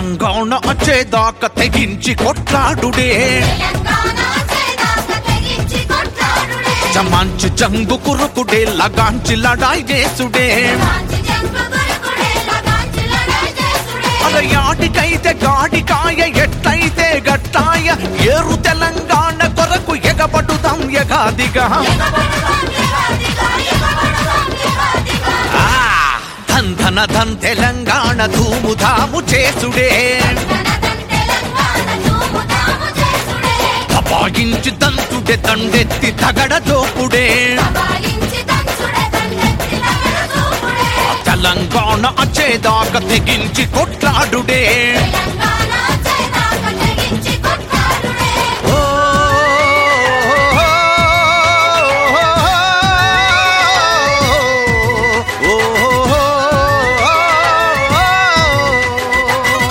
తెలంగాణ వచ్చేదాకా తెగించి కొట్లాడుడే తెలంగాణ చేదాక తెగించి కొట్లాడుడే జమాంచి జంగు కురుకుడే లగాంచి లడాయి చేసుడే కాంచి జంగు గురుకుడే లగాంచి లడాయి చేసుడే అల యాటికైతే గాడికాయ ఎట్లయితే గట్టాయ ఏరు తెలంగాణ కొరకు ఎగబడుదాం ఎగాదిగా ఎగబడదాం ఎగాదిగా ఎగబడదాం ఎగాదిగా ఆ, ధన్ ధన ధన్ తెలంగాణ ధూము ధాము చేసుడే ధనధన్ తెలంగాణ ధూముధాము చేసుడే అపాయించి దంతుడే దండెత్తి తగడ దోపుడే దబాయించి దంచుడే దండెత్తి నగర చూపుడే తెలంగాణ వచ్చేదాకా తెగించి కొట్లాడుడే తెలంగాణ చేదాక తెగించి కొట్లాడుడే ఓ, ఓ, ఓ,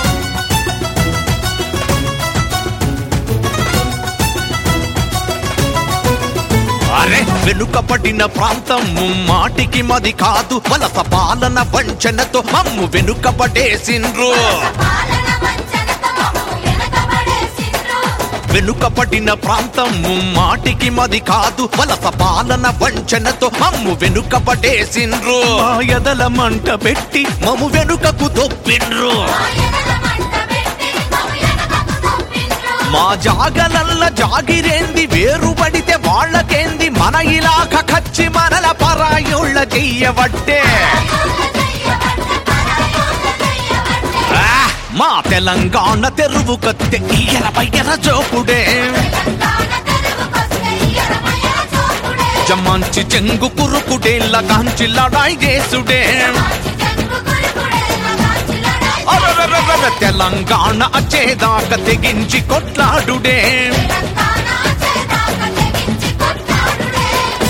అరే వెనుకబడిన ప్రాంతం మాటికి మది కాదు వలస పాలన వంచనతో మమ్ము వెనుకబడేసిండ్రు పాలన వంచనతో మమ్ము వెనకబడేసిండ్రు వెనుకబడిన ప్రాంతం మాటికి మది కాదు వలస పాలన వంచనతో మమ్ము వెనుకబడేసిండ్రు మా ఎదల మంట పెట్టి మమ్ము వెనుకకు దొప్పిండ్రు ఆయనల మంట పెట్టి మమ్ము వెనకకు దొప్పిండ్రు మా జాగలల్ల జాగిరేంది వేరుబడితే వాళ్ళకేంది మన ఇలాక కచ్చి మనల పరాయోళ్ళ చెయ్యబట్టే పరాయోళ్ళ చెయ్యబట్ట పరాయోళ్ళ చెయ్యబట్ట ఆ, మా తెలంగాణ తెరువు కత్తె ఇయ్యల పయ్యల జోపుడే తెలంగాణ తెలుగుకొస్తే ఇయరమయ్యల చూపుడే జమాంచి చెంగు కురుకుడే లగాంచి లడాయి చేసుడే కాంచి జంగు గురుకుడే లగాంచి లడాయి అరరరరర తెలంగాణ వచ్చేదాకా తెగించి కొట్లాడుడే తెలంగాణ చేదాక తెగించి కొట్లాడుడే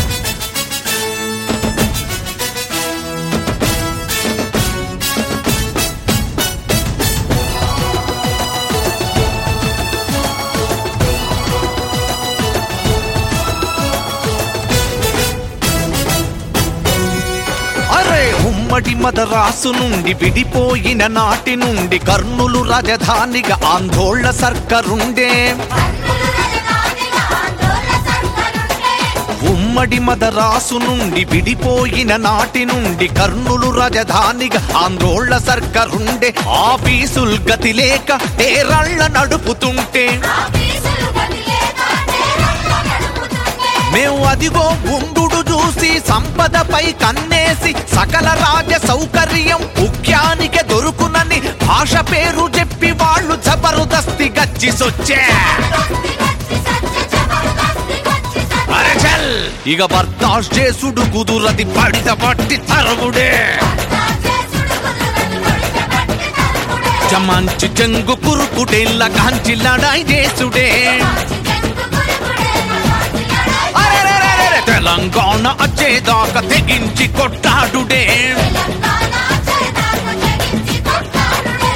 అరే ఉమ్మడి మదరాసు నుండి విడిపోయిన నాటి నుండి కర్నూలు రాజధానిగా ఆందోళన సర్కరుండే కర్నూలు రాజధానిగా ఆందోళన సర్కరుండే ఉమ్మడి మదరాసు నుండి విడిపోయిన నాటి నుండి కర్నూలు రాజధానిగా ఆందోళన సర్కరుండే ఆఫీసుల్ గతి లేక తేరళ్ళ నడుపుతుంటే ఆఫీసులు గదిలేక నేరళ్ళ నడుపుతుండే మేము అదిగో గుండుడు చూసి సంపదపై కన్నేసి సకల రాజ్య సౌకర్యం ముఖ్యానికి దొరుకునని భాష పేరు చెప్పి వాళ్ళు జబరుదస్తి గచ్చి సొచ్చే దస్తి గచ్చి సచ్చి జబర్దస్తి గచ్చి సచ్చి అరే చల్ ఇక బర్దాష్ చేసుడు కుదురది పడిత పట్టి తరవుడే చేసుడు కుదురదు పడితే పట్టి తరుముడే జమాంచి చెంగు కురుకుడేళ్ళ కాంచి లడాయి చేసుడే కాంచి జంగు గురుకుడే లగాంచి లడాయి అరెరెరెరెరె, తెలంగాణ వచ్చేదాకా తెగించి కొట్టాడుడే తెలంగాణ చేదాక తెగించి కొట్లాడుడే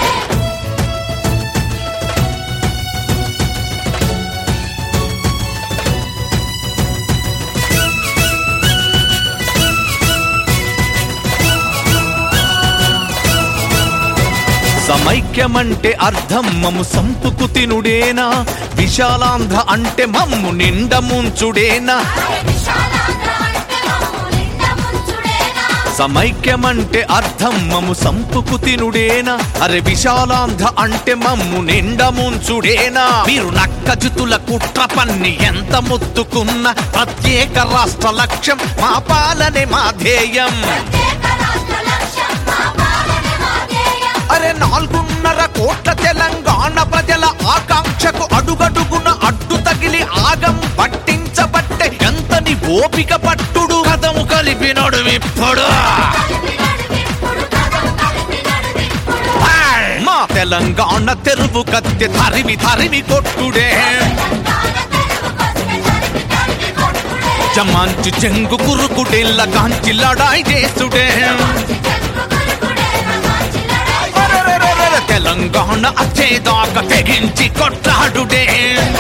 సమైక్యమంటే అర్థం మమ్ము సంపుకు తినుడేనా విశాలాంధ్ర అంటే మమ్ము నిండ ముంచుడేనా విశాలాంధ్ర అంటే మమ్ము నిండా ముంచుడేనా సమైక్యమంటే అర్థం మమ్ము సంపుకు తినుడేనా అరే విశాలాంధ్ర అంటే మమ్ము నిండ ముంచుడేనా మీరు నక్కజుతుల కుట్ర పన్ని ఎంత ముత్తుకున్న ప్రత్యేక రాష్ట్ర లక్ష్యం మా పాలనే మా ధ్యేయం ప్రత్యేక రాష్ట్ర లక్ష్యం మా పాలనే మా ధ్యేయం అరే నాలుగున్నర కోట్ల తెలంగాణ ప్రజల ఆకాంక్షకు అడుగడుగున అడ్డు తగిలి ఆగం పట్టించబట్టే ఎంతని ఓపిక పట్టుడు కథము కలిపినడు ఇప్పుడు కలిపి నడివిప్పుడు కథం కలిపి నడివిప్పుడు హాయ్! మా తెలంగాణ తెరువు కత్తె తరిమి తరిమి కొట్టుడే తెలంగాణ తెలుగుకొస్తే తరిమి తరిమి కొట్టుడే జమాంచి చెంగు కురుకుడేళ్ళ కాంచి లడాయి చేసుడే కాంచి జంగు గురుకుడే లగాంచి లడాయి అరెరెరెరెరె, తెలంగాణ వచ్చేదాకా తెగించి కొట్లాడుడే